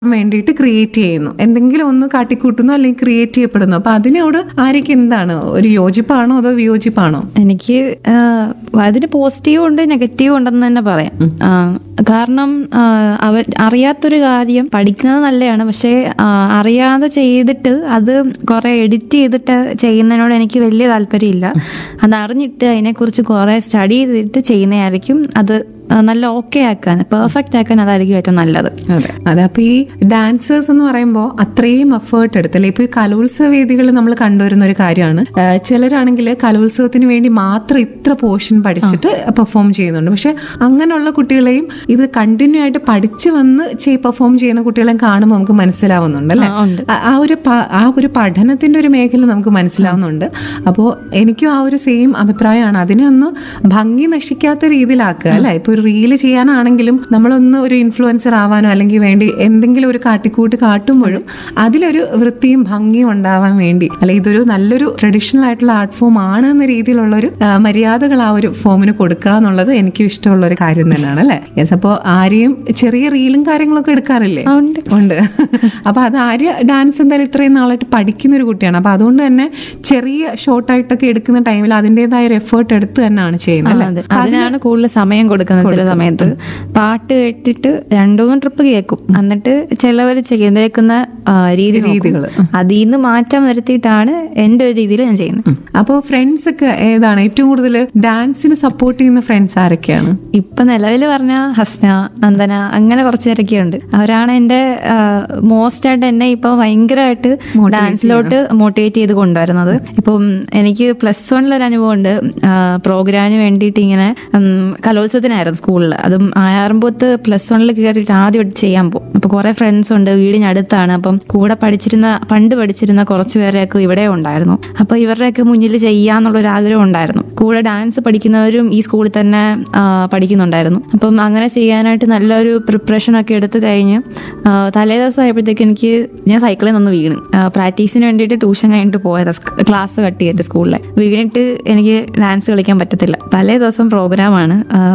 വേണ്ടിയിട്ട് ക്രിയേറ്റ് ചെയ്യുന്നു എന്തെങ്കിലും ഒന്ന് കാട്ടിക്കൂട്ടുന്നു അല്ലെങ്കിൽ ക്രിയേറ്റ് ചെയ്യപ്പെടുന്നു അപ്പൊ അതിനോട് ആര്യക്ക് എന്താണ് ഒരു യോജിപ്പാണോ അതോ വിയോജിപ്പാണോ എനിക്ക് ആ, അതിന് പോസിറ്റീവ് ഉണ്ട് നെഗറ്റീവ് ഉണ്ടെന്ന് തന്നെ പറയാം ആ, കാരണം ആ, അവർ അറിയാത്തൊരു കാര്യം പഠിക്കുന്നത് നല്ലതാണ് പക്ഷേ ആ, അറിയാതെ ചെയ്തിട്ട് അത് കുറെ എഡിറ്റ് ചെയ്തിട്ട് ചെയ്യുന്നതിനോട് എനിക്ക് വലിയ താല്പര്യമില്ല അത് അറിഞ്ഞിട്ട് അതിനെക്കുറിച്ച് കുറെ സ്റ്റഡി ചെയ്തിട്ട് ചെയ്യുന്നതായിരിക്കും അത് ആ, നല്ല ഓക്കെ ആക്കാൻ പെർഫെക്റ്റ് ആക്കാൻ അതായിരിക്കും ഏറ്റവും നല്ലത് അതെ അതെ അപ്പൊ ഈ ഡാൻസേഴ്സ് എന്ന് പറയുമ്പോൾ അത്രയും എഫേർട്ട് എടുത്തല്ലേ ഇപ്പൊ ഈ കലോത്സവ വേദികൾ നമ്മൾ കണ്ടുവരുന്ന ഒരു കാര്യമാണ് ആ, ചിലരാണെങ്കിൽ കലോത്സവത്തിന് വേണ്ടി മാത്രം ഇത്ര പോർഷൻ പഠിച്ചിട്ട് പെർഫോം ചെയ്യുന്നുണ്ട് പക്ഷെ അങ്ങനെയുള്ള കുട്ടികളെയും ഇത് കണ്ടിന്യൂ ആയിട്ട് പഠിച്ചു വന്ന് പെർഫോം ചെയ്യുന്ന കുട്ടികളെയും കാണുമ്പോൾ നമുക്ക് മനസ്സിലാവുന്നുണ്ട് അല്ലേ ആ, ഉണ്ട്. ആ- ആ ഒരു പ- ആ ഒരു പഠനത്തിന്റെ ഒരു മേഖല നമുക്ക് മനസ്സിലാവുന്നുണ്ട് അപ്പോൾ എനിക്കും ആ ഒരു സെയിം അഭിപ്രായമാണ് അതിനെ ഒന്ന് ഭംഗി നശിക്കാത്ത രീതിയിലാക്കുക അല്ലെ ഇപ്പൊ ഒരു റീല് ചെയ്യാനാണെങ്കിലും നമ്മളൊന്ന് ഒരു ഇൻഫ്ലുവൻസർ ആവാനോ അല്ലെങ്കിൽ വേണ്ടി എന്തെങ്കിലും ഒരു കാട്ടിക്കൂട്ട് കാട്ടുമ്പോഴും അതിലൊരു വൃത്തിയും ഭംഗിയും ഉണ്ടാവാൻ വേണ്ടി അല്ലെ ഇതൊരു നല്ലൊരു ട്രഡീഷണൽ ആയിട്ടുള്ള ആർട്ട് ഫോം ആണ് എന്ന രീതിയിലുള്ള ഒരു ആ, മര്യാദകൾ ആ ഒരു ഫോമിന് കൊടുക്കുക എന്നുള്ളത് എനിക്കും ഇഷ്ടമുള്ള ഒരു കാര്യം തന്നെയാണ് അല്ലെ യെസ് അപ്പോൾ ആരെയും ചെറിയ റീലും കാര്യങ്ങളൊക്കെ എടുക്കാറില്ലേ ആ, ഉണ്ട്. ഉണ്ട് അപ്പൊ അത് ആര്യ ഡാൻസ് എന്തായാലും ഇത്രയും നാളായിട്ട് പഠിക്കുന്ന ഒരു കുട്ടിയാണ് അപ്പൊ അതുകൊണ്ട് തന്നെ ചെറിയ ഷോർട്ടായിട്ടൊക്കെ എടുക്കുന്ന ടൈമിൽ അതിൻ്റെതായ ഒരു എഫേർട്ട് എടുത്ത് തന്നെയാണ് ചെയ്യുന്നത് അല്ലേ അതെ. അതിനാണ് കൂടുതൽ സമയം കൊടുക്കുന്നത് ചില സമയത്ത് പാട്ട് കേട്ടിട്ട് രണ്ടു മൂന്ന് ട്രിപ്പ് കേൾക്കും എന്നിട്ട് ചിലവർ ചെയ്തേക്കുന്ന ആ, രീതി രീതികള്. അതിൽ നിന്ന് മാറ്റം വരുത്തിയിട്ടാണ് എന്റെ ഒരു രീതിയിൽ ഞാൻ ചെയ്യുന്നത് അപ്പോൾ ഫ്രണ്ട്സ് ഒക്കെ ഏതാണ് ഏറ്റവും കൂടുതൽ ഡാൻസിന് സപ്പോർട്ട് ചെയ്യുന്ന ഫ്രണ്ട്സ് ആരൊക്കെയാണ് ഇപ്പൊ നിലവിൽ പറഞ്ഞ ഹസ്ന നന്ദന അങ്ങനെ കുറച്ച് പേരൊക്കെ ഉണ്ട് അവരാണ് എന്റെ മോസ്റ്റ് ആയിട്ട് എന്നെ ഇപ്പൊ ഭയങ്കരമായിട്ട് ഡാൻസിലോട്ട് മോട്ടിവേറ്റ് ചെയ്ത് കൊണ്ടുവരുന്നത് ഇപ്പം എനിക്ക് പ്ലസ് വണ്ണിലൊരു അനുഭവം ഉണ്ട് പ്രോഗ്രാമിന് വേണ്ടിയിട്ട് ഇങ്ങനെ ഉം, കലോത്സവത്തിനായിരുന്നു സ്കൂളിൽ അതും ആയാറുമ്പോത്ത് പ്ലസ് വണ്ണിൽ കയറിയിട്ട് ആദ്യമായിട്ട് ചെയ്യാൻ പോകും അപ്പൊ കുറെ ഫ്രണ്ട്സ് ഉണ്ട് വീടിനടുത്താണ് അപ്പം കൂടെ പഠിച്ചിരുന്ന പണ്ട് പഠിച്ചിരുന്ന കുറച്ച് പേരെയൊക്കെ ഇവിടെ ഉണ്ടായിരുന്നു അപ്പൊ ഇവരുടെയൊക്കെ മുന്നിൽ ചെയ്യാന്നുള്ള ഒരു ആഗ്രഹം ഉണ്ടായിരുന്നു കൂടെ ഡാൻസ് പഠിക്കുന്നവരും ഈ സ്കൂളിൽ തന്നെ ആ, പഠിക്കുന്നുണ്ടായിരുന്നു അപ്പം അങ്ങനെ ചെയ്യാനായിട്ട് നല്ലൊരു പ്രിപ്പറേഷൻ ഒക്കെ എടുത്തു കഴിഞ്ഞ് ആ, തലേ ദിവസം ആയപ്പോഴത്തേക്ക് എനിക്ക് ഞാൻ സൈക്കിളിൽ നിന്ന് വീണ് പ്രാക്ടീസിന് വേണ്ടിയിട്ട് ട്യൂഷൻ കഴിഞ്ഞിട്ട് പോയത് ക്ലാസ് കട്ട് ചെയ്തിട്ട് സ്കൂളിലെ വീണിട്ട് എനിക്ക് ഡാൻസ് കളിക്കാൻ പറ്റത്തില്ല തലേ ദിവസം പ്രോഗ്രാമാണ്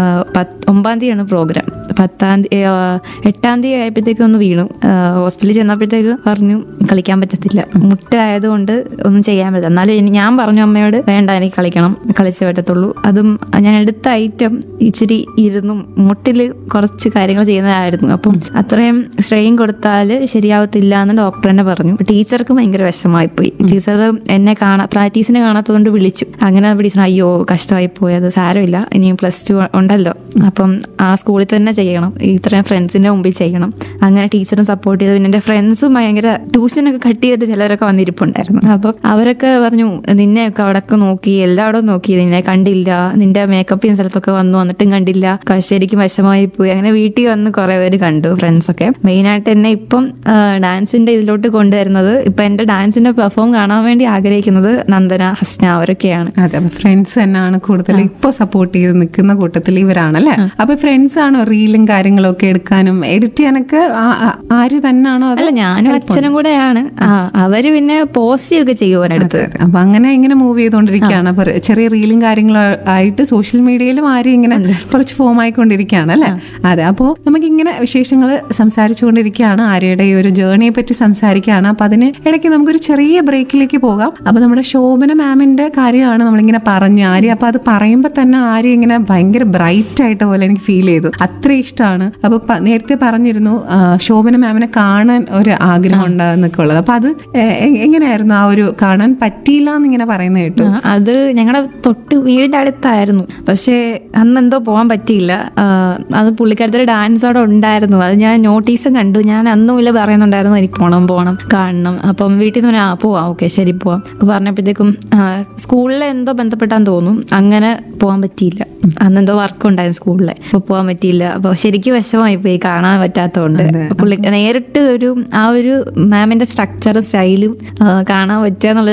ഒമ്പതാം തീയതിയാണ് പ്രോഗ്രാം പത്താം തീയതി എട്ടാം തീയതി ആയപ്പോഴത്തേക്ക് ഒന്ന് വീണു ഹോസ്പിറ്റലിൽ ചെന്നപ്പോഴത്തേക്ക് പറഞ്ഞു കളിക്കാൻ പറ്റത്തില്ല മുട്ട ആയതുകൊണ്ട് ഒന്നും ചെയ്യാൻ പറ്റില്ല എന്നാലും ഇനി ഞാൻ പറഞ്ഞു അമ്മയോട് വേണ്ട എനിക്ക് കളിക്കണം കളിച്ചേ പറ്റത്തുള്ളൂ അതും ഞാൻ എടുത്ത ഐറ്റം ഇച്ചിരി ഇരുന്നും മുട്ടിൽ കുറച്ച് കാര്യങ്ങൾ ചെയ്യുന്നതായിരുന്നു അപ്പം അത്രയും സ്ട്രെയിൻ കൊടുത്താൽ ശരിയാവത്തില്ല എന്ന് ഡോക്ടർ തന്നെ പറഞ്ഞു ടീച്ചർക്ക് ഭയങ്കര വിഷമായി പോയി ടീച്ചർ എന്നെ കാണാ പ്രാക്ടീസിന് കാണാത്തതുകൊണ്ട് വിളിച്ചു അങ്ങനെ വിളിച്ചു അയ്യോ കഷ്ടമായി പോയത് സാരമില്ല ഇനി പ്ലസ് ടു ഉണ്ടല്ലോ അപ്പം ആ സ്കൂളിൽ തന്നെ ചെയ്യണം ഇത്രയും ഫ്രണ്ട്സിന്റെ മുമ്പിൽ ചെയ്യണം അങ്ങനെ ടീച്ചറും സപ്പോർട്ട് ചെയ്തു പിന്നെ എന്റെ ഫ്രണ്ട്സും ഭയങ്കര ട്യൂഷനൊക്കെ കട്ട് ചെയ്ത് ചിലരൊക്കെ വന്നിരിപ്പുണ്ടായിരുന്നു അപ്പൊ അവരൊക്കെ പറഞ്ഞു നിന്നെയൊക്കെ അവിടെയൊക്കെ നോക്കി എല്ലായിടവും നോക്കി നിന്നെ കണ്ടില്ല നിന്റെ മേക്കപ്പ് ചെയ്യുന്ന സ്ഥലത്തൊക്കെ വന്നു വന്നിട്ടും കണ്ടില്ല ക- ശരിക്കും വിഷമായി പോയി അങ്ങനെ വീട്ടിൽ വന്ന് കുറെ പേര് കണ്ടു ഫ്രണ്ട്സ് ഒക്കെ മെയിൻ ആയിട്ട് എന്നെ ഇപ്പം ഡാൻസിന്റെ ഇതിലോട്ട് കൊണ്ടുവരുന്നത് ഇപ്പൊ എന്റെ ഡാൻസിന്റെ പെർഫോം കാണാൻ വേണ്ടി ആഗ്രഹിക്കുന്നത് നന്ദന ഹസ്ന അവരൊക്കെയാണ് അതെ അപ്പൊ ഫ്രണ്ട്സ് തന്നെയാണ് കൂടുതൽ ഇപ്പൊ സപ്പോർട്ട് ചെയ്ത് നിൽക്കുന്ന കൂട്ടത്തിൽ ഇവരാണല്ലേ അപ്പൊ ഫ്രണ്ട്സ് ആണോ റീലും കാര്യങ്ങളും ഒക്കെ എടുക്കാനും എഡിറ്റ് ചെയ്യാനൊക്കെ ആ- ആ- ആര് തന്നെയാണോ അത് അല്ല ഞാനും അച്ഛനും കൂടെയാണ് ആ, അവര് പിന്നെ പോസ്റ്റ് ചെയ്യുകയൊക്കെ ചെയ്യുവാനടുത്ത് അപ്പൊ അങ്ങനെ ഇങ്ങനെ മൂവ് ചെയ്തുകൊണ്ടിരിക്കുകയാണ് അപ്പൊ ചെറിയ റീലും കാര്യങ്ങളും ആയിട്ട് സോഷ്യൽ മീഡിയയിലും ആരും ഇങ്ങനെ കുറച്ച് ഫോം ആയിക്കൊണ്ടിരിക്കുകയാണ് അല്ലെ അതെ അപ്പോൾ നമുക്ക് ഇങ്ങനെ വിശേഷങ്ങൾ സംസാരിച്ചുകൊണ്ടിരിക്കുകയാണ് ആര്യയുടെ ഈ ഒരു ജേർണിയെ പറ്റി സംസാരിക്കുകയാണ് അപ്പൊ അതിന് ഇടയ്ക്ക് നമുക്കൊരു ചെറിയ ബ്രേക്കിലേക്ക് പോകാം അപ്പൊ നമ്മുടെ ശോഭന മാമിന്റെ കാര്യമാണ് നമ്മളിങ്ങനെ പറഞ്ഞു ആര്യ അപ്പൊ അത് പറയുമ്പോൾ തന്നെ ആര്യ ഇങ്ങനെ ഭയങ്കര ബ്രൈറ്റ് ആയിട്ട് പോലെ എനിക്ക് ഫീൽ ചെയ്തു അത്ര ഇഷ്ടമാണ് അപ്പൊ പ- നേരത്തെ പറഞ്ഞിരുന്നു ആ, ശോഭന മാമിനെ കാണാൻ ഒരു ആഗ്രഹം ഉണ്ടെന്നൊക്കെ ഉള്ളത് അപ്പൊ അത് എ- എ- എങ്ങനെയായിരുന്നു ആ ഒരു കാണാൻ പറ്റിയില്ല എന്നിങ്ങനെ പറയുന്നത് കേട്ടു ആ, അത് ഞങ്ങളുടെ തൊട്ട് വീടിന്റെ അടുത്തായിരുന്നു പക്ഷേ അന്ന് എന്തോ പോകാൻ പറ്റിയില്ല ആ, അത് പുള്ളിക്കാരത്തിന്റെ ഡാൻസ് അവിടെ ഉണ്ടായിരുന്നു അത് ഞാൻ നോട്ടീസും കണ്ടു ഞാൻ അന്നും ഇല്ല പറയുന്നുണ്ടായിരുന്നു എനിക്ക് പോണം പോണം കാണണം അപ്പം വീട്ടിൽ നിന്ന് ആ പോവാം ഓക്കെ ശരി പോവാം ഒക്കെ പറഞ്ഞപ്പോഴത്തേക്കും സ്കൂളിലെ എന്തോ ബന്ധപ്പെട്ടാന്ന് തോന്നും അങ്ങനെ പോകാൻ പറ്റിയില്ല അന്ന് എന്തോ വർക്ക് ഉണ്ടായിരുന്നു സ്കൂളിലെ അപ്പൊ പോകാൻ പറ്റിയില്ല അപ്പൊ ശരിക്കും വിഷമമായി പോയി കാണാൻ പറ്റാത്തതുകൊണ്ട് പുള്ളി നേരിട്ട് ഒരു ആ ഒരു മാമിന്റെ സ്ട്രക്ചറും സ്റ്റൈലും കാണാൻ പറ്റുക എന്നുള്ളൊരു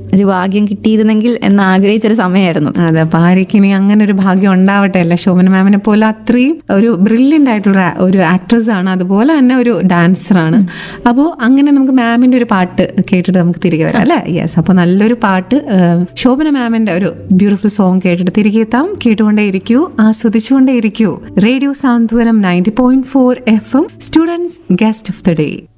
ഒരു ഭാഗ്യം കിട്ടിയിരുന്നെങ്കിൽ എന്ന് ആഗ്രഹിച്ചൊരു സമയമായിരുന്നു അതെ അപ്പൊ ആര്യക്ക് ഇനി അങ്ങനെ ഒരു ഭാഗ്യം ഉണ്ടാവട്ടെ അല്ല ശോഭന മാമിനെ പോലെ അത്രയും ഒരു ബ്രില്യൻ്റ് ആയിട്ടുള്ള ഒരു ആക്ട്രസ് ആണ് അതുപോലെ തന്നെ ഒരു ഡാൻസർ ആണ് അപ്പോൾ അങ്ങനെ നമുക്ക് മാമിന്റെ ഒരു പാട്ട് കേട്ടിട്ട് നമുക്ക് തിരികെ വരാം അല്ലേ യെസ് അപ്പോൾ നല്ലൊരു പാട്ട് ആ, ശോഭന മാമിന്റെ ഒരു ബ്യൂട്ടിഫുൾ സോങ് കേട്ടിട്ട് തിരികെ എത്താം കേട്ടുകൊണ്ടേ ഇരിക്കൂ ആസ്വദിച്ചുകൊണ്ടേ ഇരിക്കൂ radio Santhwanam ninety point four F M students guest of the day